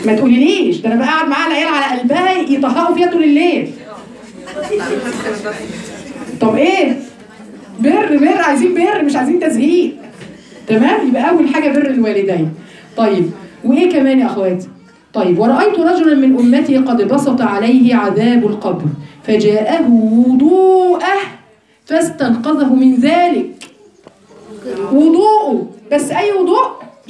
ما تقوليليش ده انا بقعد معاها العيال على قلبها يطهقوا فيها طول الليل طب ايه بر بر عايزين بر مش عايزين تزهيق تمام يبقى اول حاجه بر الوالدين طيب وايه كمان يا اخواتي طيب ورأيت رجلا من أمتي قد بسط عليه عذاب القبر فجاءه وضوءه فاستنقذه من ذلك وضوءه بس أي وضوء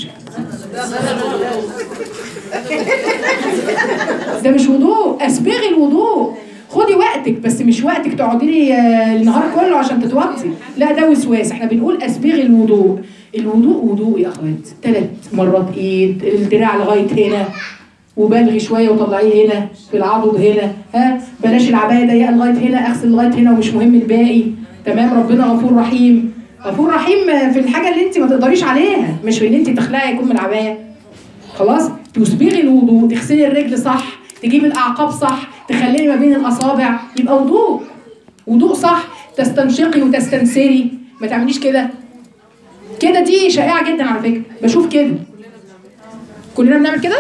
ده مش وضوء اسبغي الوضوء خدي وقتك بس مش وقتك تقعدي لي آه، النهار كله عشان تتوضي لا ده وسواس احنا بنقول اسبغي الوضوء الوضوء وضوء يا اخوات ثلاث مرات ايد الدراع لغايه هنا وبلغي شويه وطلعيه هنا في العضد هنا ها بلاش العبايه ضيقه لغايه هنا اغسل لغايه هنا ومش مهم الباقي تمام ربنا غفور رحيم غفور رحيم في الحاجه اللي انت ما تقدريش عليها مش في ان انت تخلعي يكون من العبايه خلاص تسبغي الوضوء تغسلي الرجل صح تجيبي الاعقاب صح تخليني ما بين الاصابع يبقى وضوء وضوء صح تستنشقي وتستنسري ما تعمليش كده كده دي شائعه جدا على فكره بشوف كده كلنا بنعمل كده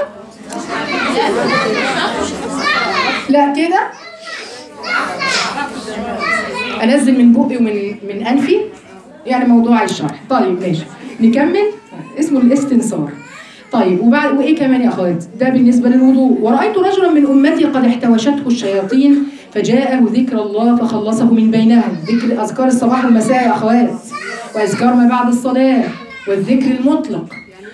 لا كده انزل من بقي ومن من انفي يعني موضوع الشرح طيب ماشي نكمل اسمه الاستنصار طيب وبعد وايه كمان يا اخوات ده بالنسبه للوضوء ورايت رجلا من امتي قد احتوشته الشياطين فجاءه ذكر الله فخلصه من بينهم ذكر اذكار الصباح والمساء يا اخوات واذكار ما بعد الصلاه والذكر المطلق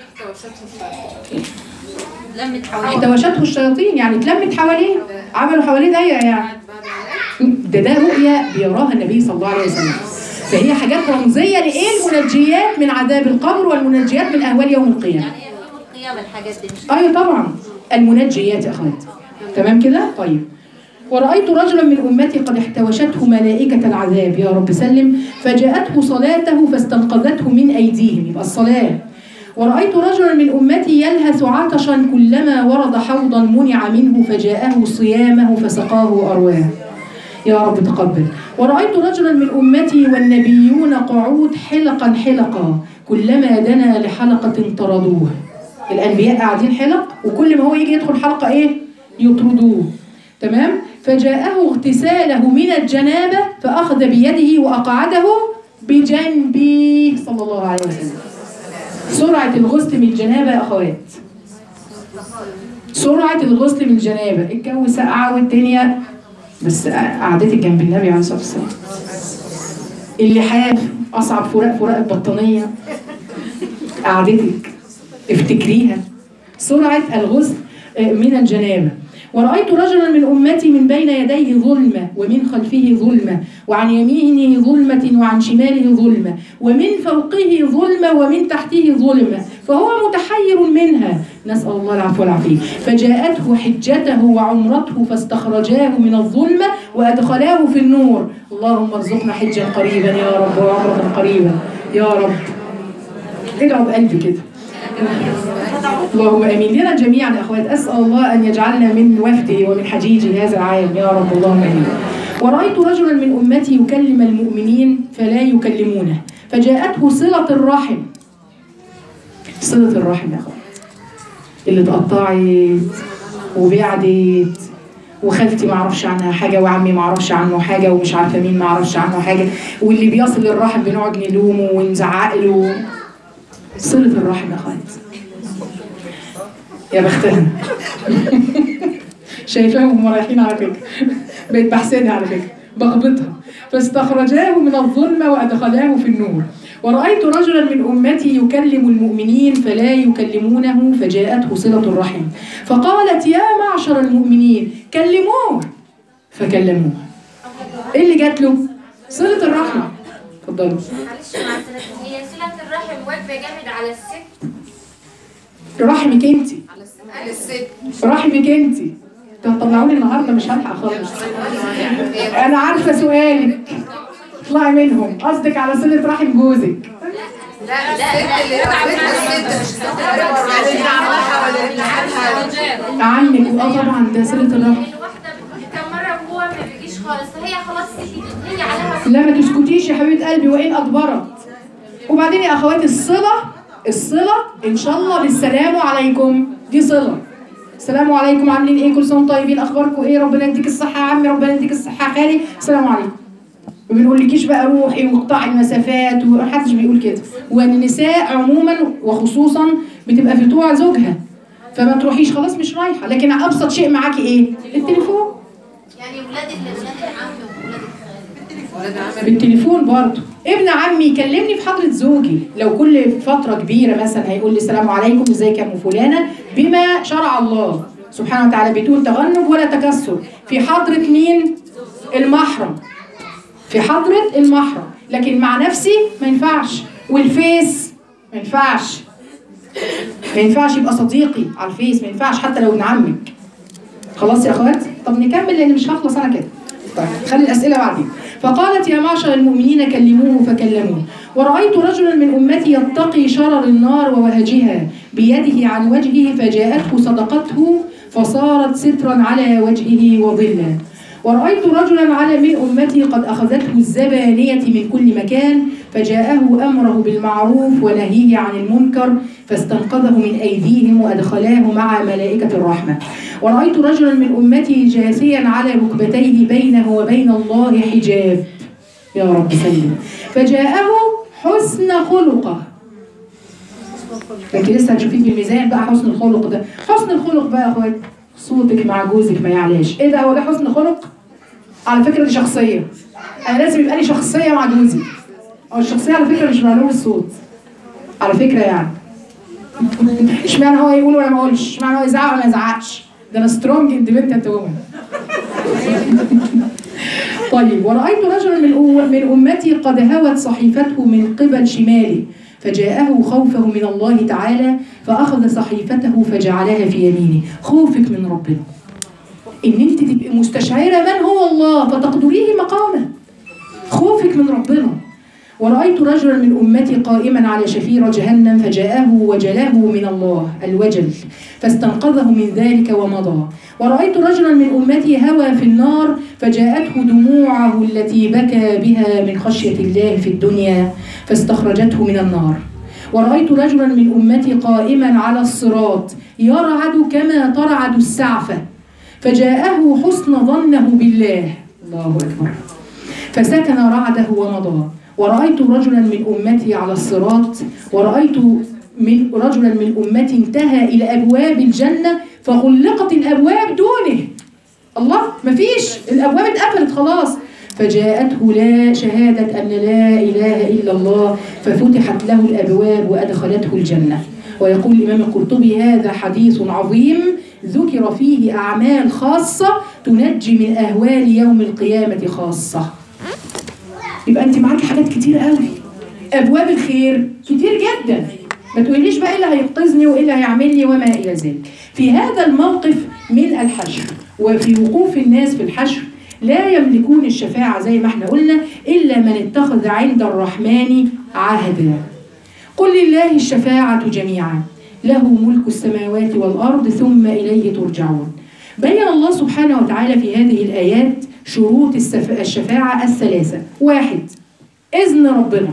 لمت حوالي احتوشته الشياطين يعني اتلمت حواليه عملوا حواليه دايره يعني ده ده رؤيا بيراها النبي صلى الله عليه وسلم فهي حاجات رمزيه لايه المنجيات من عذاب القبر والمنجيات من اهوال يوم القيامه يعني هي يوم القيامة الحاجات دي مش ايوه طبعا المنجيات يا اخوات تمام كده طيب ورأيت رجلا من أمتي قد احتوشته ملائكة العذاب يا رب سلم فجاءته صلاته فاستنقذته من أيديهم يبقى الصلاة ورأيت رجلا من أمتي يلهث عطشا كلما ورد حوضا منع منه فجاءه صيامه فسقاه أرواه يا رب تقبل ورأيت رجلا من أمتي والنبيون قعود حلقا حلقا كلما دنا لحلقة طردوه الأنبياء قاعدين حلق وكل ما هو يجي يدخل حلقة إيه يطردوه تمام فجاءه اغتساله من الجنابة فأخذ بيده وأقعده بجنبه صلى الله عليه وسلم سرعة الغسل من الجنابة يا أخوات سرعة الغسل من الجنابة الجو ساقعة والدنيا بس قعدتك جنب النبي عليه الصلاة والسلام اللحاف أصعب فراق فراق البطانية قعدتك افتكريها سرعة الغسل من الجنابة ورأيت رجلا من أمتي من بين يديه ظلمة ومن خلفه ظلمة وعن يمينه ظلمة وعن شماله ظلمة ومن فوقه ظلمة ومن تحته ظلمة فهو متحير منها نسأل الله العفو والعافية فجاءته حجته وعمرته فاستخرجاه من الظلمة وأدخلاه في النور اللهم ارزقنا حجا قريبا يا رب وعمرة قريبا يا رب ادعوا بقلبي كده اللهم امين لنا جميعا يا اخوات اسال الله ان يجعلنا من وفده ومن حجيجه هذا العام يا رب اللهم امين ورايت رجلا من امتي يكلم المؤمنين فلا يكلمونه فجاءته صله الرحم صله الرحم يا اخوات اللي اتقطعت وبعدت وخالتي ما اعرفش عنها حاجه وعمي ما اعرفش عنه حاجه ومش عارفه مين ما اعرفش عنه حاجه واللي بيصل الرحم بنقعد نلومه ونزعق له صله الرحم يا اخوات يا بختها شايفاهم هم رايحين على فكره بقيت بحسدها على فكره بغبطها فاستخرجاه من الظلمه وادخلاه في النور ورأيت رجلا من أمتي يكلم المؤمنين فلا يكلمونه فجاءته صلة الرحم فقالت يا معشر المؤمنين كلموه فكلموه ايه اللي جات له؟ صلة الرحم اتفضلي معلش مع السلامة هي صلة الرحم واجبة جامد على الست رحمك انت على الست رحمك انت هتطلعوني النهارده مش هلحق خالص انا عارفه سؤالك اطلعي منهم قصدك على صله رحم جوزك لا الست اللي رحمتها الست مش الست اللي عملها ولا اللي عنها عنك اه طبعا ده صله الرحم الواحدة بتجيب كم مرة وهو ما بيجيش خالص فهي خلاص هي عليها لا ما تسكتيش يا حبيبه قلبي وان ادبرت وبعدين يا اخواتي الصله الصله ان شاء الله بالسلام عليكم دي صله السلام عليكم عاملين ايه كل سنه وانتم طيبين اخباركم ايه ربنا يديك الصحه يا عمي ربنا يديك الصحه يا خالي السلام عليكم ما بنقولكيش بقى روحي واقطعي المسافات ومحدش بيقول كده والنساء عموما وخصوصا بتبقى في طوع زوجها فما تروحيش خلاص مش رايحه لكن ابسط شيء معاكي ايه التليفون يعني ولاد ال- ولاد العم وولاد الخال ولاد عمل بالتليفون برضه ابن عمي يكلمني في حضرة زوجي لو كل فترة كبيرة مثلا هيقول لي السلام عليكم ازيك يا ام فلانة بما شرع الله سبحانه وتعالى بدون تغنج ولا تكسر في حضرة مين؟ المحرم في حضرة المحرم لكن مع نفسي ما ينفعش والفيس ما ينفعش ما ينفعش يبقى صديقي على الفيس ما ينفعش حتى لو ابن عمك خلاص يا اخوات طب نكمل لان مش هخلص انا كده طيب خلي الاسئله بعدين فقالت يا معشر المؤمنين كلموه فكلموه ورأيت رجلا من أمتي يتقي شرر النار ووهجها بيده عن وجهه فجاءته صدقته فصارت سترا على وجهه وظلا ورأيت رجلا على من أمتي قد أخذته الزبانية من كل مكان فجاءه أمره بالمعروف ونهيه عن المنكر فاستنقذه من أيديهم وأدخلاه مع ملائكة الرحمة ورأيت رجلا من أمتي جاثيا على ركبتيه بينه وبين الله حجاب يا رب سلم فجاءه حسن خلقه لكن لسه هتشوفيه في الميزان بقى حسن الخلق ده حسن الخلق بقى يا اخوات صوتك مع جوزك ما يعلاش ايه ده هو ده حسن خلق على فكره دي شخصيه انا لازم يبقى لي شخصيه مع جوزي او الشخصيه على فكره مش معلوم الصوت على فكره يعني اشمعنى هو يقول ولا ما اقولش اشمعنى هو يزعق ولا ما يزعقش ده انا سترونج اندبندنت وومن طيب ورأيت رجلا من أو- من أمتي قد هوت صحيفته من قبل شماله فجاءه خوفه من الله تعالى فأخذ صحيفته فجعلها في يمينه خوفك من ربنا إن أنت تبقي مستشعرة من هو الله فتقدريه مقامه خوفك من ربنا ورأيت رجلا من أمتي قائما على شفير جهنم فجاءه وجله من الله الوجل فاستنقذه من ذلك ومضى ورأيت رجلا من أمتي هوى في النار فجاءته دموعه التي بكى بها من خشية الله في الدنيا فاستخرجته من النار ورأيت رجلا من أمتي قائما على الصراط يرعد كما ترعد السعفة فجاءه حسن ظنه بالله الله أكبر فسكن رعده ومضى ورأيت رجلا من أمتي على الصراط ورأيت من رجلا من أمتي انتهى إلى أبواب الجنة فغلقت الأبواب دونه الله مفيش الأبواب اتقفلت خلاص فجاءته لا شهادة أن لا إله إلا الله ففتحت له الأبواب وأدخلته الجنة ويقول الإمام القرطبي هذا حديث عظيم ذكر فيه أعمال خاصة تنجي من أهوال يوم القيامة خاصة يبقى انت معاكي حاجات كتير قوي ابواب الخير كتير جدا ما تقوليش بقى ايه اللي هينقذني وايه اللي هيعمل لي وما الى ذلك في هذا الموقف من الحشر وفي وقوف الناس في الحشر لا يملكون الشفاعة زي ما احنا قلنا إلا من اتخذ عند الرحمن عهدا قل لله الشفاعة جميعا له ملك السماوات والأرض ثم إليه ترجعون بين الله سبحانه وتعالى في هذه الآيات شروط السف- الشفاعة الثلاثة واحد إذن ربنا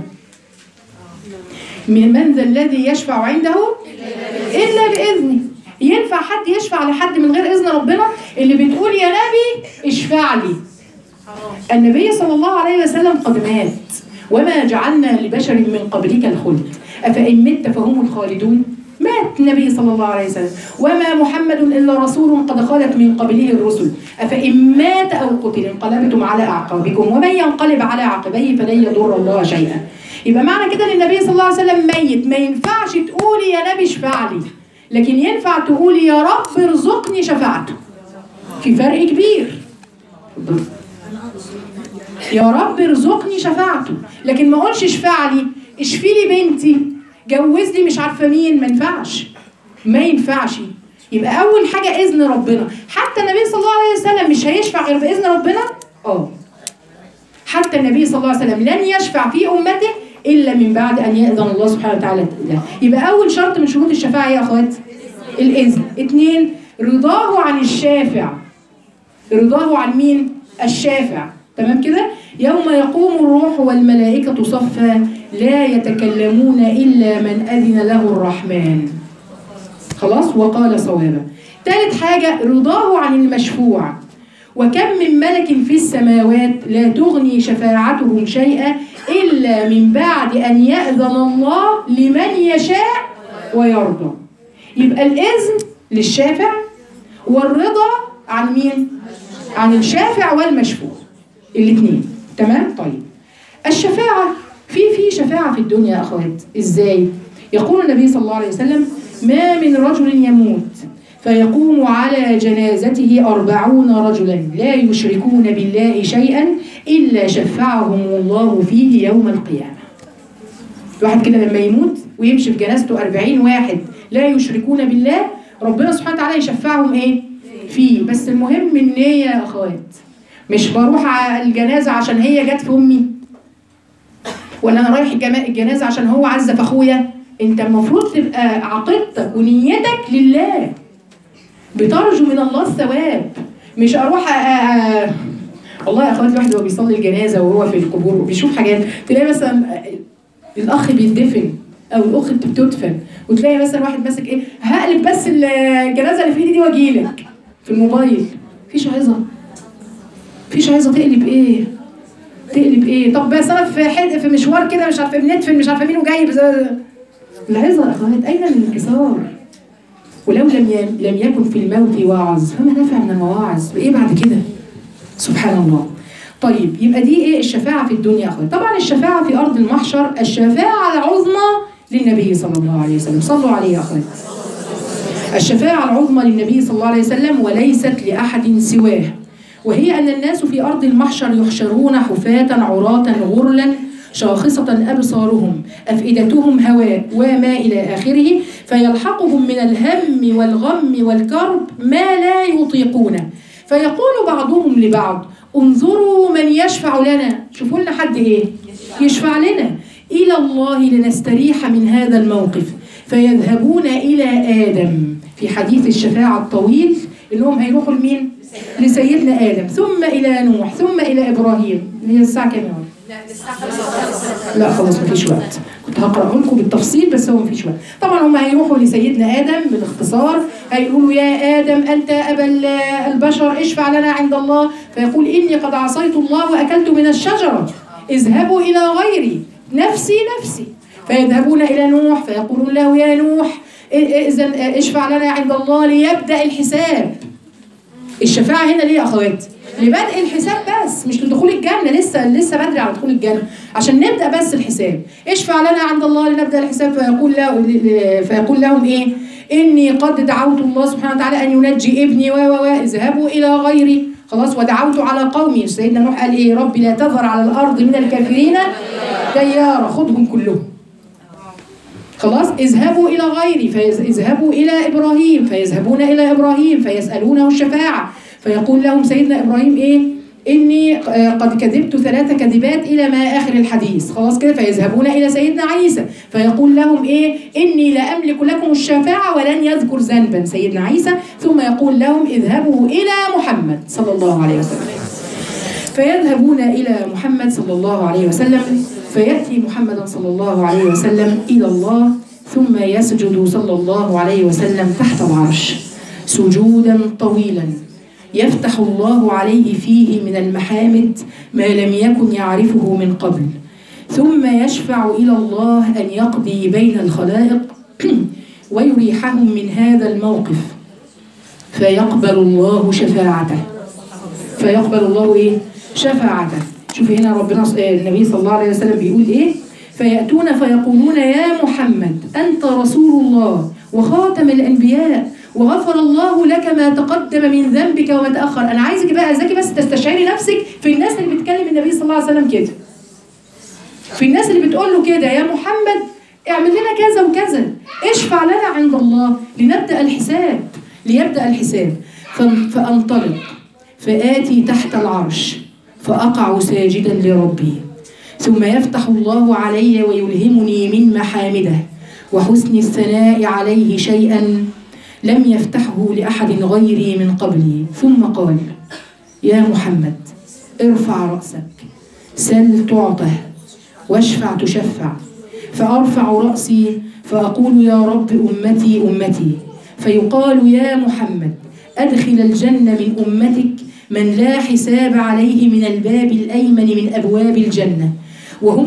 من من ذا الذي يشفع عنده إلا بإذنه ينفع حد يشفع لحد من غير إذن ربنا اللي بتقول يا نبي اشفع لي النبي صلى الله عليه وسلم قد مات وما جعلنا لبشر من قبلك الخلد أفإن مت فهم الخالدون مات النبي صلى الله عليه وسلم وما محمد إلا رسول قد خلت من قبله الرسل أفإن مات أو قتل انقلبتم على أعقابكم ومن ينقلب على عقبيه فلن يضر الله شيئا يبقى معنى كده ان النبي صلى الله عليه وسلم ميت ما ينفعش تقولي يا نبي اشفع لي لكن ينفع تقولي يا رب ارزقني شفاعته في فرق كبير يا رب ارزقني شفاعته لكن ما اقولش اشفع لي اشفي لي بنتي جوز لي مش عارفه مين ما ينفعش ما ينفعش يبقى اول حاجه اذن ربنا حتى النبي صلى الله عليه وسلم مش هيشفع غير باذن ربنا اه حتى النبي صلى الله عليه وسلم لن يشفع في امته الا من بعد ان ياذن الله سبحانه وتعالى له يبقى اول شرط من شروط الشفاعه يا اخوات الاذن اثنين رضاه عن الشافع رضاه عن مين الشافع تمام كده يوم يقوم الروح والملائكة صفا لا يتكلمون إلا من أذن له الرحمن خلاص وقال صوابا ثالث حاجة رضاه عن المشفوع وكم من ملك في السماوات لا تغني شفاعتهم شيئا إلا من بعد أن يأذن الله لمن يشاء ويرضى يبقى الإذن للشافع والرضا عن مين؟ عن الشافع والمشفوع الاثنين تمام؟ طيب الشفاعة في في شفاعة في الدنيا يا أخوات إزاي؟ يقول النبي صلى الله عليه وسلم ما من رجل يموت فيقوم على جنازته أربعون رجلا لا يشركون بالله شيئا إلا شفعهم الله فيه يوم القيامة الواحد كده لما يموت ويمشي في جنازته أربعين واحد لا يشركون بالله ربنا سبحانه وتعالى يشفعهم إيه؟ فيه بس المهم النية يا أخوات مش بروح على الجنازة عشان هي جت في أمي ولا أنا رايح الجما- الجنازة عشان هو عزف أخويا أنت المفروض تبقى عقيدتك ونيتك لله بترجو من الله الثواب مش اروح أ- أ- أ- والله يا اخوات الواحد وهو بيصلي الجنازه وهو في القبور وبيشوف حاجات تلاقي مثلا الاخ بيدفن او الاخت بتدفن وتلاقي مثلا واحد ماسك ايه هقلب بس الجنازه اللي في ايدي دي واجيلك في الموبايل مفيش عظه مفيش عظه تقلب ايه تقلب ايه طب بس انا في حد في مشوار كده مش عارفه بندفن مش عارفه مين وجاي بس- العظه يا اخوات اين الانكسار ولو لم ي- لم يكن في الموت واعظ فما نفع من المواعظ ايه بعد كده سبحان الله طيب يبقى دي ايه الشفاعه في الدنيا يا اخوات طبعا الشفاعه في ارض المحشر الشفاعه العظمى للنبي صلى الله عليه وسلم صلوا عليه يا اخوات الشفاعه العظمى للنبي صلى الله عليه وسلم وليست لاحد سواه وهي ان الناس في ارض المحشر يحشرون حفاة عراة غرلا شاخصة أبصارهم أفئدتهم هواء وما إلى آخره فيلحقهم من الهم والغم والكرب ما لا يطيقونه فيقول بعضهم لبعض انظروا من يشفع لنا شوفوا لنا حد ايه يشفع لنا الى الله لنستريح من هذا الموقف فيذهبون الى ادم في حديث الشفاعه الطويل انهم هيروحوا لمين لسيدنا ادم ثم الى نوح ثم الى ابراهيم اللي هي الساعه كام يا ولد؟ لا خلاص مفيش وقت كنت هقراه لكم بالتفصيل بس هو مفيش وقت طبعا هم هيروحوا لسيدنا ادم بالاختصار هيقولوا يا ادم انت ابا ال- البشر اشفع لنا عند الله فيقول اني قد عصيت الله واكلت من الشجره اذهبوا الى غيري نفسي نفسي فيذهبون الى نوح فيقولون له يا نوح اذا اشفع لنا عند الله ليبدا الحساب الشفاعة هنا ليه يا أخوات؟ لبدء الحساب بس مش لدخول الجنة لسه لسه بدري على دخول الجنة عشان نبدأ بس الحساب اشفع لنا عند الله لنبدأ الحساب فيقول له فيقول لهم إيه؟ إني قد دعوت الله سبحانه وتعالى أن ينجي ابني و و و اذهبوا إلى غيري خلاص ودعوت على قومي سيدنا نوح قال إيه ربي لا تذر على الأرض من الكافرين ديارا خذهم كلهم خلاص اذهبوا إلى غيري فيذهبوا إلى إبراهيم فيذهبون إلى إبراهيم فيسألونه الشفاعة فيقول لهم سيدنا إبراهيم إيه إني آه، قد كذبت ثلاث كذبات إلى ما آخر الحديث خلاص كده فيذهبون إلى سيدنا عيسى فيقول لهم إيه إني لا أملك لكم الشفاعة ولن يذكر ذنبا سيدنا عيسى ثم يقول لهم اذهبوا إلى محمد صلى الله عليه وسلم فيذهبون إلى محمد صلى الله عليه وسلم فيأتي محمد صلى الله عليه وسلم إلى الله ثم يسجد صلى الله عليه وسلم تحت العرش سجودا طويلا يفتح الله عليه فيه من المحامد ما لم يكن يعرفه من قبل ثم يشفع إلى الله أن يقضي بين الخلائق ويريحهم من هذا الموقف فيقبل الله شفاعته فيقبل الله ايه شفاعته شوف هنا ربنا آه، النبي صلى الله عليه وسلم بيقول ايه فيأتون فيقولون يا محمد أنت رسول الله وخاتم الأنبياء وغفر الله لك ما تقدم من ذنبك وما تأخر أنا عايزك بقى ذاكي بس تستشعري نفسك في الناس اللي بتكلم النبي صلى الله عليه وسلم كده في الناس اللي بتقول له كده يا محمد اعمل لنا كذا وكذا اشفع لنا عند الله لنبدأ الحساب ليبدأ الحساب فان- فأنطلق فآتي تحت العرش فأقع ساجدا لربي ثم يفتح الله علي ويلهمني من محامده وحسن الثناء عليه شيئا لم يفتحه لأحد غيري من قبلي ثم قال يا محمد ارفع رأسك سل تعطه واشفع تشفع فأرفع رأسي فأقول يا رب أمتي أمتي فيقال يا محمد أدخل الجنة من أمتك من لا حساب عليه من الباب الأيمن من أبواب الجنة وهم